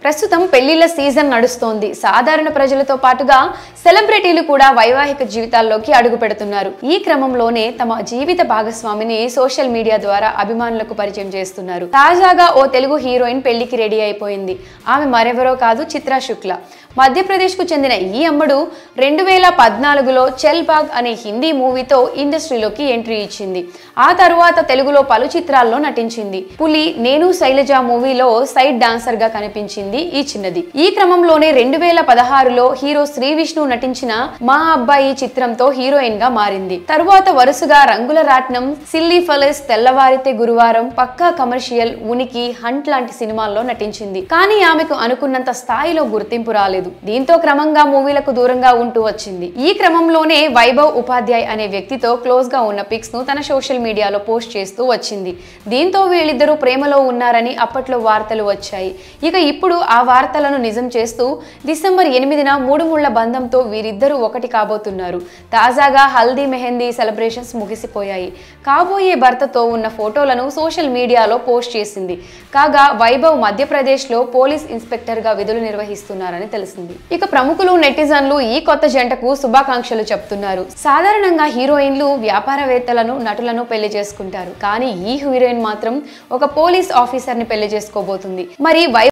ప్రస్తుతం పెళ్లిళ్ల సీజన్ నడుస్తోంది సాధారణ ప్రజలతో పాటుగా సెలబ్రిటీలు కూడా వైవాహిక జీవితాల్లోకి అడుగు పెడుతున్నారు ఈ క్రమంలోనే తమ జీవిత భాగస్వామిని సోషల్ మీడియా ద్వారా అభిమానులకు పరిచయం చేస్తున్నారు తాజాగా ఓ తెలుగు హీరోయిన్ పెళ్లికి రెడీ అయిపోయింది ఆమె మరెవరో కాదు చిత్రా శుక్ల మధ్యప్రదేశ్ కు చెందిన ఈ అమ్మడు రెండు వేల పద్నాలుగులో చెల్ బాగ్ అనే హిందీ మూవీతో ఇండస్ట్రీలోకి ఎంట్రీ ఇచ్చింది ఆ తరువాత తెలుగులో పలు చిత్రాల్లో నటించింది పులి నేను శైలజ మూవీలో సైడ్ డాన్సర్ గా కనిపించింది ఈ చిన్నది ఈ క్రమంలోనే రెండు వేల పదహారులో హీరో శ్రీ విష్ణు నటించిన మా అబ్బాయి చిత్రంతో హీరోయిన్ గా మారింది తరువాత వరుసగా రంగుల రాట్నం సిల్లీ ఫలస్ తెల్లవారితే గురువారం పక్కా కమర్షియల్ ఉనికి హంట్ లాంటి సినిమాల్లో నటించింది కానీ ఆమెకు అనుకున్నంత స్థాయిలో గుర్తింపు రాలేదు దీంతో క్రమంగా మూవీలకు దూరంగా ఉంటూ వచ్చింది ఈ క్రమంలోనే వైభవ్ ఉపాధ్యాయ్ అనే వ్యక్తితో క్లోజ్ గా ఉన్న పిక్స్ ను తన సోషల్ మీడియాలో పోస్ట్ చేస్తూ వచ్చింది దీంతో వీళ్ళిద్దరూ ప్రేమలో ఉన్నారని అప్పట్లో వార్తలు వచ్చాయి ఇక ఇప్పుడు ఆ వార్తలను నిజం చేస్తూ డిసెంబర్ ఎనిమిదిన మూడు ముళ్ల బంధంతో వీరిద్దరూ ఒకటి కాబోతున్నారు తాజాగా హల్దీ మెహందీ సెలబ్రేషన్స్ ముగిసిపోయాయి కాబోయే భర్తతో ఉన్న ఫోటోలను సోషల్ మీడియాలో పోస్ట్ చేసింది కాగా వైభవ్ మధ్యప్రదేశ్లో పోలీస్ ఇన్స్పెక్టర్గా విధులు నిర్వహిస్తున్నారని తెలిసింది ఇక ప్రముఖులు నెటిజన్లు ఈ కొత్త జంటకు శుభాకాంక్షలు చెప్తున్నారు సాధారణంగా హీరోయిన్లు వ్యాపారవేత్తలను నటులను పెళ్లి చేసుకుంటారు కానీ ఈ హీరోయిన్ మాత్రం ఒక పోలీస్ ఆఫీసర్ని పెళ్లి చేసుకోబోతుంది మరి వై